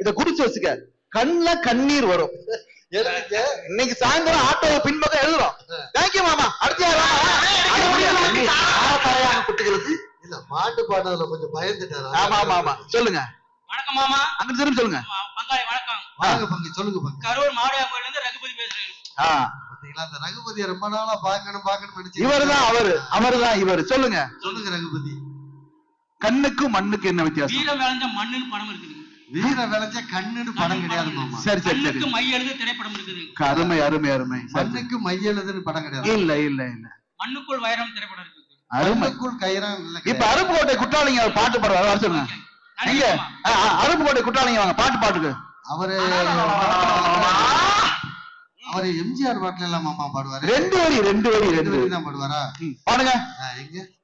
இத குடிச்சு வச்சுக்க கண்ணுல கண்ணீர் வரும் எழுதிக்க இன்னைக்கு சாயந்தரம் ஆட்டோ பின்பக்கம் எழுதுறோம் தேங்க்யூ மாமா அடுத்த யார் மாமா? தாயாங்க குட்டுகிறது இல்ல பாட்டு பாடுறதுல கொஞ்சம் பயந்துட்டாரு ஆமா ஆமா ஆமா சொல்லுங்க வணக்கம் மாமா அங்க திரும்பி சொல்லுங்க ம- பங்காளி வணக்கம் வாங்க பங்கு சொல்லுங்க பங்கு கரூர் மாவட்ட கோயில்ல இருந்து ரகுபதி பேசுறேன் ஆ, பாத்தீங்களா அந்த ரகுபதியை ரொம்ப நாளா பாக்கணும் பாக்கணும் நினைச்சு இவர்தான் அவரு அவர்தான் இவர் சொல்லுங்க சொல்லுங்க ரகுபதி கண்ணுக்கும் மண்ணுக்கு என்ன வித்தியாசம் வீரம் விளைஞ்ச மண்ணுன்னு படம் இருக்குது வீர விளைஞ்ச கண்ணுன்னு படம் கிடையாது மாமா சரி சரி சரி கண்ணுக்கு மை எழுது திரைப்படம் இருக்குது அருமை அருமை அருமை சரி. மண்ணுக்கு மையெழுதுன்னு படம் கிடையாது இல்ல இல்ல இல்ல மண்ணுக்குள் வைரம் திரைப்படம் இருக்குது அருமை மண்ணுக்குள் கயிறான் இல்ல இப்ப அருப்புக்கோட்டை குற்றாலிங்க அவர் பாட்டு பாடுவார் வர சொல்லுங்க நன்றி எங்க மாமா. ஆ, ஆ, அருப்புக்கோட்டை குற்றாலிங்க வாங்க பாட்டு பாட்டுக்கு அவரு அவரு எம்ஜிஆர் பாட்டுல எல்லாம் மாமா பாடுவாரு ரெண்டு வரி ரெண்டு வரி ரெண்டு ரெண்டு வரி வரி தான் பாடுவாரா ம், பாடுங்க ஆ, எங்க